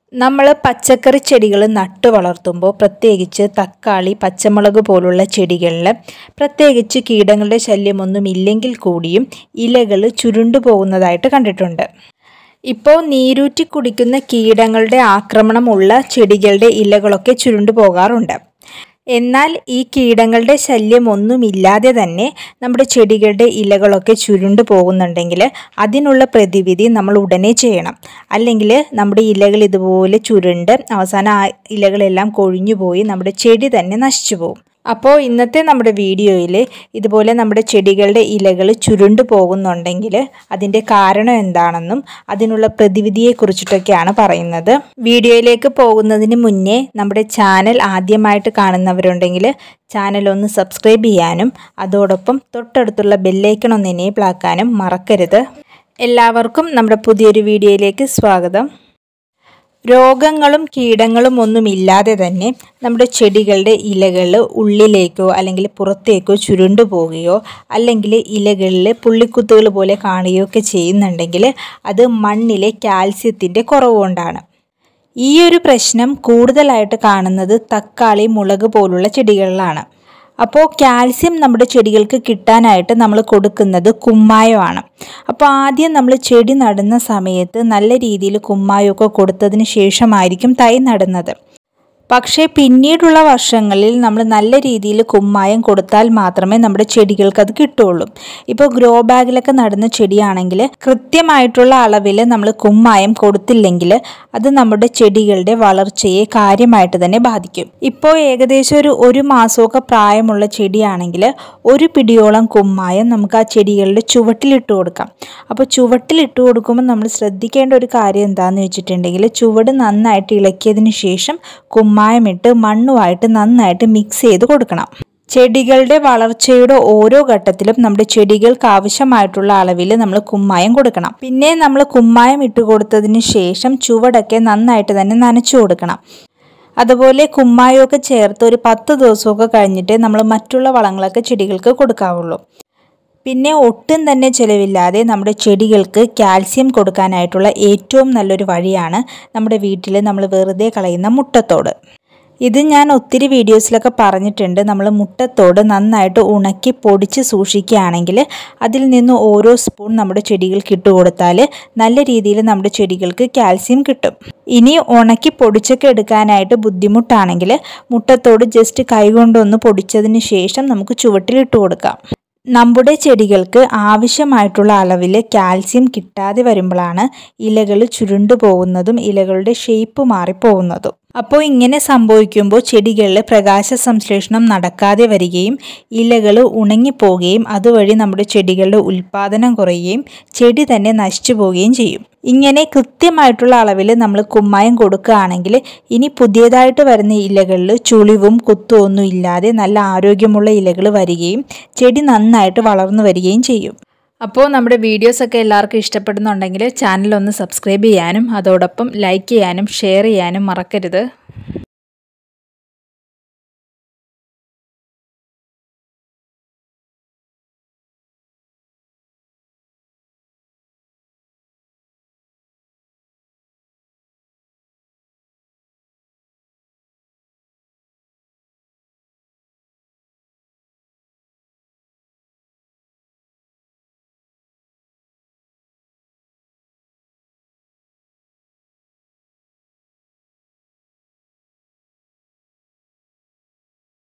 നമ്മൾ പച്ചക്കറി ചെടികൾ നട്ടു വളർത്തുമ്പോൾ പ്രത്യേകിച്ച് തക്കാളി പച്ചമുളക് പോലുള്ള ചെടികളിൽ പ്രത്യേകിച്ച് കീടങ്ങളുടെ ശല്യമൊന്നും ഇല്ലെങ്കിൽ കൂടിയും ഇലകൾ ചുരുണ്ടു പോകുന്നതായിട്ട് കണ്ടിട്ടുണ്ട് ഇപ്പോൾ നീരൂറ്റി കുടിക്കുന്ന കീടങ്ങളുടെ ആക്രമണമുള്ള ചെടികളുടെ ഇലകളൊക്കെ ചുരുണ്ടു പോകാറുണ്ട് എന്നാൽ ഈ കീടങ്ങളുടെ ശല്യം ഒന്നുമില്ലാതെ തന്നെ നമ്മുടെ ചെടികളുടെ ഇലകളൊക്കെ ചുരുണ്ടു പോകുന്നുണ്ടെങ്കിൽ അതിനുള്ള പ്രതിവിധി നമ്മൾ ഉടനെ ചെയ്യണം അല്ലെങ്കിൽ നമ്മുടെ ഇലകൾ ഇതുപോലെ ചുരുണ്ട് അവസാനം ആ ഇലകളെല്ലാം കൊഴിഞ്ഞു പോയി നമ്മുടെ ചെടി തന്നെ നശിച്ചു പോകും അപ്പോൾ ഇന്നത്തെ നമ്മുടെ വീഡിയോയിൽ ഇതുപോലെ നമ്മുടെ ചെടികളുടെ ഇലകൾ ചുരുണ്ടു പോകുന്നുണ്ടെങ്കിൽ അതിൻ്റെ കാരണം എന്താണെന്നും അതിനുള്ള പ്രതിവിധിയെക്കുറിച്ചിട്ടൊക്കെയാണ് പറയുന്നത് വീഡിയോയിലേക്ക് പോകുന്നതിന് മുന്നേ നമ്മുടെ ചാനൽ ആദ്യമായിട്ട് കാണുന്നവരുണ്ടെങ്കിൽ ചാനൽ ഒന്ന് സബ്സ്ക്രൈബ് ചെയ്യാനും അതോടൊപ്പം തൊട്ടടുത്തുള്ള ബെല്ലൈക്കൺ ഒന്ന് എനേബിൾ ആക്കാനും മറക്കരുത് എല്ലാവർക്കും നമ്മുടെ പുതിയൊരു വീഡിയോയിലേക്ക് സ്വാഗതം രോഗങ്ങളും കീടങ്ങളും ഒന്നും ഇല്ലാതെ തന്നെ നമ്മുടെ ചെടികളുടെ ഇലകൾ ഉള്ളിലേക്കോ അല്ലെങ്കിൽ പുറത്തേക്കോ ചുരുണ്ടു പോവുകയോ അല്ലെങ്കിൽ ഇലകളിൽ പുള്ളിക്കുത്തുകൾ പോലെ കാണുകയോ ഒക്കെ ചെയ്യുന്നുണ്ടെങ്കിൽ അത് മണ്ണിലെ കാൽസ്യത്തിൻ്റെ കുറവ് കൊണ്ടാണ് ഈ ഒരു പ്രശ്നം കൂടുതലായിട്ട് കാണുന്നത് തക്കാളി മുളക് പോലുള്ള ചെടികളിലാണ് അപ്പോൾ കാൽസ്യം നമ്മുടെ ചെടികൾക്ക് കിട്ടാനായിട്ട് നമ്മൾ കൊടുക്കുന്നത് കുമ്മായമാണ് അപ്പോൾ ആദ്യം നമ്മൾ ചെടി നടുന്ന സമയത്ത് നല്ല രീതിയിൽ കുമ്മായമൊക്കെ കൊടുത്തതിന് ശേഷമായിരിക്കും തൈ നടുന്നത് പക്ഷേ പിന്നീടുള്ള വർഷങ്ങളിൽ നമ്മൾ നല്ല രീതിയിൽ കുമ്മായം കൊടുത്താൽ മാത്രമേ നമ്മുടെ ചെടികൾക്ക് അത് കിട്ടുള്ളൂ ഇപ്പോൾ ഗ്രോ ബാഗിലൊക്കെ നടുന്ന ചെടിയാണെങ്കിൽ കൃത്യമായിട്ടുള്ള അളവിൽ നമ്മൾ കുമ്മായം കൊടുത്തില്ലെങ്കിൽ അത് നമ്മുടെ ചെടികളുടെ വളർച്ചയെ കാര്യമായിട്ട് തന്നെ ബാധിക്കും ഇപ്പോൾ ഏകദേശം ഒരു ഒരു മാസമൊക്കെ പ്രായമുള്ള ചെടിയാണെങ്കിൽ ഒരു പിടിയോളം കുമ്മായം നമുക്ക് ആ ചെടികളുടെ ചുവട്ടിലിട്ട് കൊടുക്കാം അപ്പോൾ ചുവട്ടിലിട്ട് കൊടുക്കുമ്പോൾ നമ്മൾ ശ്രദ്ധിക്കേണ്ട ഒരു കാര്യം എന്താണെന്ന് വെച്ചിട്ടുണ്ടെങ്കിൽ ചുവട് നന്നായിട്ട് ഇളക്കിയതിന് ശേഷം കുമ്മായമിട്ട് മണ്ണുമായിട്ട് നന്നായിട്ട് മിക്സ് ചെയ്ത് കൊടുക്കണം ചെടികളുടെ വളർച്ചയുടെ ഓരോ ഘട്ടത്തിലും നമ്മുടെ ചെടികൾക്ക് ആവശ്യമായിട്ടുള്ള അളവിൽ നമ്മൾ കുമ്മായം കൊടുക്കണം പിന്നെ നമ്മൾ കുമ്മായം ഇട്ട് കൊടുത്തതിന് ശേഷം ചുവടൊക്കെ നന്നായിട്ട് തന്നെ നനച്ചു കൊടുക്കണം അതുപോലെ കുമ്മായമൊക്കെ ചേർത്ത് ഒരു പത്ത് ദിവസമൊക്കെ കഴിഞ്ഞിട്ട് നമ്മൾ മറ്റുള്ള വളങ്ങളൊക്കെ ചെടികൾക്ക് കൊടുക്കാവുള്ളൂ പിന്നെ ഒട്ടും തന്നെ ചിലവില്ലാതെ നമ്മുടെ ചെടികൾക്ക് കാൽസ്യം കൊടുക്കാനായിട്ടുള്ള ഏറ്റവും നല്ലൊരു വഴിയാണ് നമ്മുടെ വീട്ടിൽ നമ്മൾ വെറുതെ കളയുന്ന മുട്ടത്തോട് ഇത് ഞാൻ ഒത്തിരി വീഡിയോസിലൊക്കെ പറഞ്ഞിട്ടുണ്ട് നമ്മൾ മുട്ടത്തോട് നന്നായിട്ട് ഉണക്കി പൊടിച്ച് സൂക്ഷിക്കുകയാണെങ്കിൽ അതിൽ നിന്ന് ഓരോ സ്പൂൺ നമ്മുടെ ചെടികൾക്ക് ഇട്ട് കൊടുത്താൽ നല്ല രീതിയിൽ നമ്മുടെ ചെടികൾക്ക് കാൽസ്യം കിട്ടും ഇനി ഉണക്കി പൊടിച്ചൊക്കെ എടുക്കാനായിട്ട് ബുദ്ധിമുട്ടാണെങ്കിൽ മുട്ടത്തോട് ജസ്റ്റ് കൈകൊണ്ടൊന്ന് പൊടിച്ചതിന് ശേഷം നമുക്ക് ചുവട്ടിലിട്ട് കൊടുക്കാം നമ്മുടെ ചെടികൾക്ക് ആവശ്യമായിട്ടുള്ള അളവിൽ കാൽസ്യം കിട്ടാതെ വരുമ്പോഴാണ് ഇലകൾ ചുരുണ്ടു പോകുന്നതും ഇലകളുടെ ഷേപ്പ് മാറിപ്പോകുന്നതും അപ്പോൾ ഇങ്ങനെ സംഭവിക്കുമ്പോൾ ചെടികളിൽ പ്രകാശ സംശ്ലേഷണം നടക്കാതെ വരികയും ഇലകൾ ഉണങ്ങിപ്പോവുകയും അതുവഴി നമ്മുടെ ചെടികളുടെ ഉൽപ്പാദനം കുറയുകയും ചെടി തന്നെ നശിച്ചു പോവുകയും ചെയ്യും ഇങ്ങനെ കൃത്യമായിട്ടുള്ള അളവിൽ നമ്മൾ കുമ്മായം കൊടുക്കുകയാണെങ്കിൽ ഇനി പുതിയതായിട്ട് വരുന്ന ഇലകളിൽ ചുളിവും കുത്തും ഒന്നും ഇല്ലാതെ നല്ല ആരോഗ്യമുള്ള ഇലകൾ വരികയും ചെടി നന്നായിട്ട് വളർന്നു വരികയും ചെയ്യും അപ്പോൾ നമ്മുടെ വീഡിയോസൊക്കെ എല്ലാവർക്കും ഇഷ്ടപ്പെടുന്നുണ്ടെങ്കിൽ ചാനൽ ഒന്ന് സബ്സ്ക്രൈബ് ചെയ്യാനും അതോടൊപ്പം ലൈക്ക് ചെയ്യാനും ഷെയർ ചെയ്യാനും മറക്കരുത്